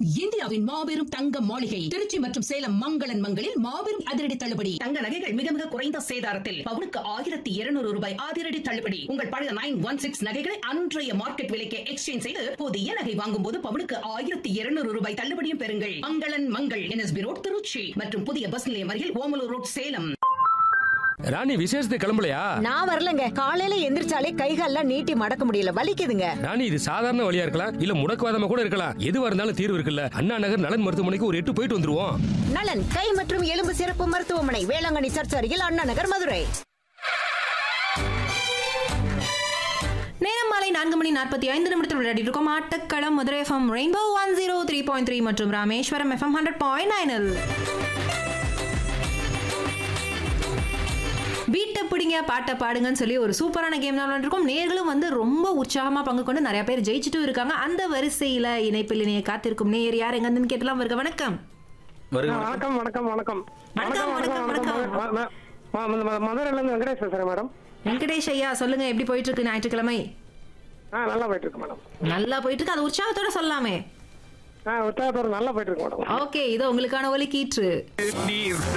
இந்தியாவின் மாபெரும் தங்க மாளிகை திருச்சி மற்றும் சேலம் மங்களன் மங்களில் மாபெரும் அதிரடி தள்ளுபடி தங்க நகைகள் மிக மிக குறைந்த சேதாரத்தில் பவுனுக்கு ஆயிரத்தி இருநூறு ரூபாய் அதிரடி தள்ளுபடி உங்கள் பழைய நைன் ஒன் சிக்ஸ் நகைகளை அன்றைய மார்க்கெட் விலைக்கு எக்ஸ்சேஞ்ச் செய்து புதிய நகை வாங்கும் போது பவுனுக்கு ஆயிரத்தி இருநூறு ரூபாய் தள்ளுபடியும் பெறுங்கள் மங்களன் மங்கள் என்எஸ்பி ரோட் திருச்சி மற்றும் புதிய பஸ் நிலையம் அருகில் ஓமலூர் ரோட் சேலம் ராணி விசேஷத்துக்கு கிளம்பலையா நான் வரலங்க காலையில எந்திரிச்சாலே கைகால்லாம் நீட்டி மடக்க முடியல வலிக்குதுங்க ராணி இது சாதாரண வழியா இருக்கலாம் இல்ல முடக்குவாதமா கூட இருக்கலாம் எதுவா இருந்தாலும் தீர்வு இருக்குல்ல அண்ணா நகர் நலன் மருத்துவமனைக்கு ஒரு எட்டு போயிட்டு வந்துருவோம் நலன் கை மற்றும் எலும்பு சிறப்பு மருத்துவமனை வேளாங்கண்ணி சர்ச் அருகில் அண்ணா நகர் மதுரை நேரம் மாலை நான்கு மணி நாற்பத்தி ஐந்து நிமிடத்தில் விளையாடிட்டு இருக்கோம் ஆட்டக்களம் Madurai FM rainbow one zero three point three மற்றும் ராமேஸ்வரம் எஃப்எம் ஹண்ட்ரட் பாயிண்ட் நைனில் பீட்டை பிடிங்க பாட்டை பாடுங்கன்னு சொல்லி ஒரு சூப்பரான கேம் தான் விளையாண்டுருக்கோம் நேர்களும் வந்து ரொம்ப உற்சாகமா பங்கு கொண்டு நிறைய பேர் ஜெயிச்சுட்டும் இருக்காங்க அந்த வரிசையில இணைப்பில் இணைய காத்திருக்கும் நேர் யார் எங்கன்னு கேட்டலாம் வருக வணக்கம் வருங்க வணக்கம் வணக்கம் வணக்கம் வணக்கம், வணக்கம், வணக்கம். ம- ம- ம- ம- ம- மதுரையில இருந்து வெங்கடேஷ் பேசுறேன் மேடம் வெங்கடேஷ் ஐயா சொல்லுங்க எப்படி போயிட்டு இருக்கு ஞாயிற்றுக்கிழமை ஆ நல்லா போயிட்டு இருக்கு மேடம் நல்லா போயிட்டு இருக்கு அது உற்சாகத்தோட சொல்லலாமே ஆ உற்சாகத்தோட நல்லா போயிட்டு இருக்கு மேடம் ஓகே இதோ உங்களுக்கான ஒலி கீற்று